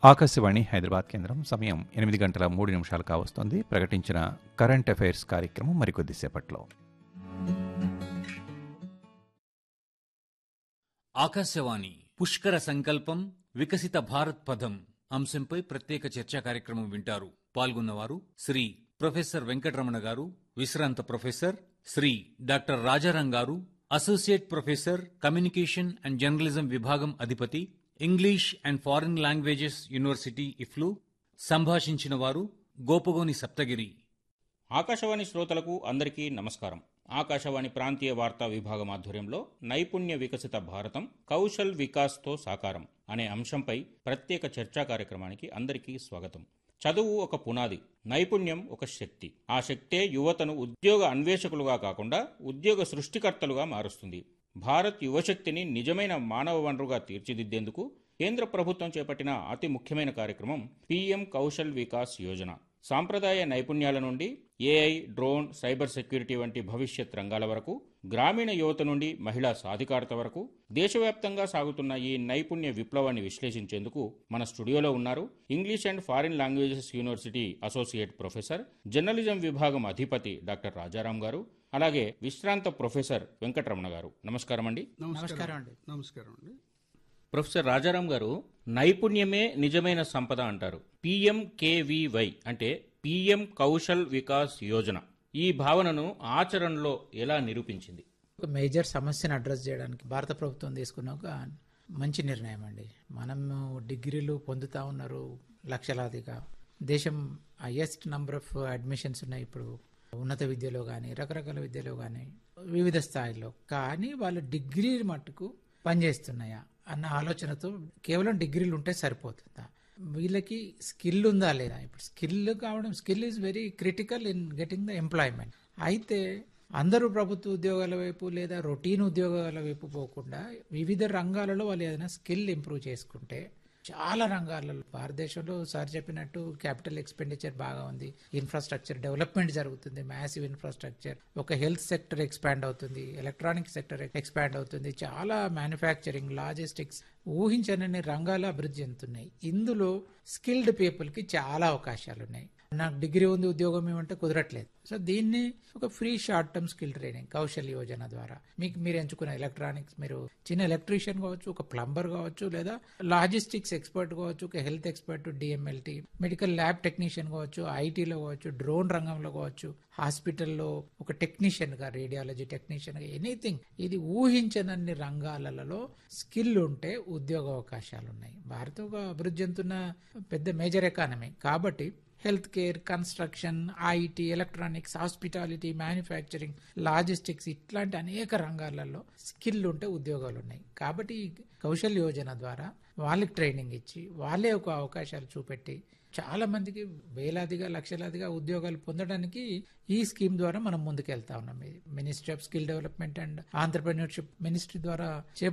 ఆకాశవాణి హైదరాబాద్ కేంద్రం సమయం ఎనిమిది గంటల మూడు నిమిషాలు కావస్తోంది ప్రకటించిన కరెంట్ అఫైర్స్ కార్యక్రమం మరికొద్దిసేపట్లో ఆకాశవాణి పుష్కర సంకల్పం వికసిత భారత్ పథం అంశంపై ప్రత్యేక చర్చా కార్యక్రమం వింటారు పాల్గొన్నవారు శ్రీ ప్రొఫెసర్ వెంకటరమణ గారు విశ్రాంత ప్రొఫెసర్ శ్రీ డాక్టర్ రాజారాం గారు associate professor communication and journalism విభాగం అధిపతి English and foreign languages university EFLU సంభాషించిన వారు గోపగోని సప్తగిరి ఆకాశవాణి శ్రోతలకు అందరికీ నమస్కారం ఆకాశవాణి ప్రాంతీయ వార్తా విభాగం ఆధ్వర్యంలో నైపుణ్య వికసిత భారతం కౌశల్ వికాస్తో సాకారం అనే అంశంపై ప్రత్యేక చర్చా కార్యక్రమానికి అందరికీ స్వాగతం చదువు ఒక పునాది నైపుణ్యం ఒక శక్తి ఆ శక్తే యువతను ఉద్యోగ అన్వేషకులుగా కాకుండా ఉద్యోగ సృష్టికర్తలుగా మారుస్తుంది భారత్ యువశక్తిని నిజమైన మానవ వనరుగా తీర్చిదిద్దేందుకు కేంద్ర ప్రభుత్వం చేపట్టిన అతి ముఖ్యమైన కార్యక్రమం పీఎం కౌశల్ వికాస్ యోజన సాంప్రదాయ నైపుణ్యాల నుండి ఏఐ డ్రోన్ సైబర్ సెక్యూరిటీ వంటి భవిష్యత్ రంగాల వరకు గ్రామీణ యువత నుండి మహిళా సాధికారత వరకు దేశవ్యాప్తంగా సాగుతున్న ఈ నైపుణ్య విప్లవాన్ని విశ్లేషించేందుకు మన స్టూడియోలో ఉన్నారు English and foreign languages university associate professor journalism విభాగం అధిపతి డాక్టర్ రాజారాం గారు అలాగే విశ్రాంత ప్రొఫెసర్ వెంకటరమణ గారు నమస్కారం అండి నమస్కారం అండి నమస్కారం అండి ప్రొఫెసర్ రాజారాం గారు నైపుణ్యమే నిజమైన సంపద అంటారు పిఎంకేవివై అంటే పిఎం కౌశల్ వికాస్ యోజన ఈ భావనను ఆచరణలో ఎలా నిరూపించింది ఒక మేజర్ సమస్యను అడ్రస్ చేయడానికి భారత ప్రభుత్వం తీసుకున్న ఒక మంచి నిర్ణయం అండి మనము డిగ్రీలు పొందుతా ఉన్నారు లక్షలాదిగా దేశం హయ్యెస్ట్ నంబర్ ఆఫ్ అడ్మిషన్స్ ఉన్నాయి ఇప్పుడు ఉన్నత విద్యలో కానీ రకరకాల విద్యలో కానీ వివిధ స్థాయిలో కానీ వాళ్ళ డిగ్రీ మట్టుకు పనిచేస్తున్నాయా అన్న ఆలోచనతో కేవలం డిగ్రీలు ఉంటే సరిపోతుందా వీళ్ళకి స్కిల్ ఉందా లేదా ఇప్పుడు స్కిల్ కావడం skill is very critical in getting the employment అయితే అందరూ ప్రభుత్వ ఉద్యోగాల వైపు లేదా రొటీన్ ఉద్యోగాల వైపు పోకుండా వివిధ రంగాలలో వాళ్ళు ఏదైనా స్కిల్ ఇంప్రూవ్ చేసుకుంటే చాలా రంగాలలో భారతదేశంలో సార్ చెప్పినట్టు క్యాపిటల్ ఎక్స్పెండిచర్ బాగా ఉంది ఇన్ఫ్రాస్ట్రక్చర్ డెవలప్మెంట్ జరుగుతుంది మ్యాసివ్ ఇన్ఫ్రాస్ట్రక్చర్ ఒక హెల్త్ సెక్టర్ ఎక్స్పాండ్ అవుతుంది ఎలక్ట్రానిక్ సెక్టర్ ఎక్స్పాండ్ అవుతుంది చాలా మ్యానుఫ్యాక్చరింగ్ లాజిస్టిక్స్ ఊహించనని రంగాలు అభివృద్ధి చెందుతున్నాయి ఇందులో స్కిల్డ్ పీపుల్కి చాలా అవకాశాలు ఉన్నాయి నాకు డిగ్రీ ఉంది ఉద్యోగం ఏమంటే కుదరట్లేదు సో దీన్ని ఒక free short term skill training Kaushal Yojana ద్వారా మీకు మీరు ఎంచుకున్న ఎలక్ట్రానిక్స్ మీరు చిన్న ఎలక్ట్రీషియన్ కావచ్చు ఒక ప్లంబర్ కావచ్చు లేదా లాజిస్టిక్స్ ఎక్స్పర్ట్ కావచ్చు ఒక health expert DMLT medical lab technician కావచ్చు ఐటీలో కావచ్చు డ్రోన్ రంగంలో కావచ్చు హాస్పిటల్లో ఒక టెక్నీషియన్ గా రేడియాలజీ టెక్నీషియన్ గా ఎనీథింగ్ ఇది ఊహించనన్ని రంగాలలో స్కిల్ ఉంటే ఉద్యోగ అవకాశాలు ఉన్నాయి భారత్ ఒక అభివృద్ధి చెందుతున్న పెద్ద మేజర్ ఎకానమీ కాబట్టి health care construction IT electronics hospitality manufacturing logistics ఇట్లాంటి అనేక రంగాలలో స్కిల్ ఉంటే ఉద్యోగాలు ఉన్నాయి కాబట్టి ఈ కౌశల్ యోజన ద్వారా వాళ్ళకి ట్రైనింగ్ ఇచ్చి వాళ్ళే ఒక అవకాశాలు చూపెట్టి చాలా మందికి వేలాదిగా లక్షలాదిగా ఉద్యోగాలు పొందడానికి ఈ స్కీమ్ ద్వారా మనం ముందుకెళ్తా ఉన్నాం ministry of skill development and entrepreneurship ministry ద్వారా